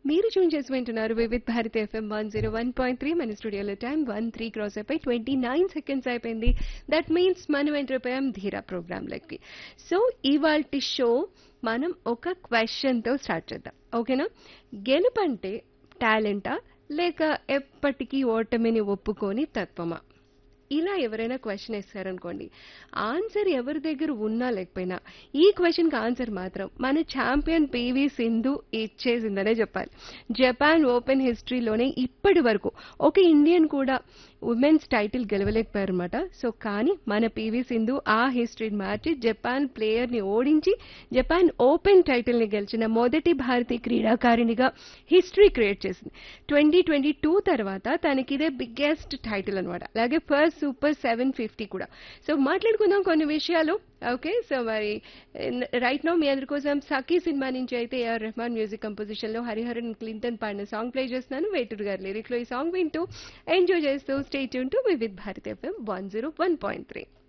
మీరు చూన్ చేసి వింటున్నారు Vividh Bharati FM one zero one point three మన స్టూడియోలో టైం వన్ త్రీ క్రాస్ అయిపోయి ట్వంటీ నైన్ సెకండ్స్ అయిపోయింది దట్ మీన్స్ మనం ఎంటర్ అయిపోయాం ధీరా ప్రోగ్రాంలోకి సో ఇవాల్టి షో మనం ఒక క్వశ్చన్తో స్టార్ట్ చేద్దాం ఓకేనా గెలుపంటే టాలెంటా లేక ఎప్పటికీ ఓటమిని ఒప్పుకొని తత్వమా ఇలా ఎవరైనా క్వశ్చన్ వేస్తారనుకోండి ఆన్సర్ ఎవరి దగ్గర ఉన్నా లేకపోయినా ఈ క్వశ్చన్కి ఆన్సర్ మాత్రం మన ఛాంపియన్ పివి సింధు ఇచ్చేసిందనే చెప్పాలి జపాన్ ఓపెన్ హిస్టరీలోనే ఇప్పటి వరకు ఒక ఇండియన్ కూడా ఉమెన్స్ టైటిల్ గెలవలేకపోయారన్నమాట సో కానీ మన పివి సింధు ఆ హిస్టరీని మార్చి జపాన్ ప్లేయర్ని ఓడించి జపాన్ ఓపెన్ టైటిల్ని గెలిచిన మొదటి భారతీయ క్రీడాకారిణిగా హిస్టరీ క్రియేట్ చేసింది ట్వంటీ ట్వంటీ టూ తర్వాత తనకి ఇదే బిగ్గెస్ట్ టైటిల్ అనమాట అలాగే ఫస్ట్ సూపర్ సెవెన్ ఫిఫ్టీ కూడా సో మాట్లాడుకుందాం కొన్ని విషయాలు ఓకే సో మరి రైట్ నో మీ అందరి కోసం సఖీ సినిమా నుంచి అయితే ఏఆర్ రెహమాన్ మ్యూజిక్ కంపోజిషన్ లో హరిహరన్ క్లింటన్ పాడిన సాంగ్ ప్లే చేస్తున్నాను వేటూరు గారి లిరిక్ లో ఈ సాంగ్ వింటూ ఎంజాయ్ చేస్తూ stay tune to Vividh Bharat FM one zero one point three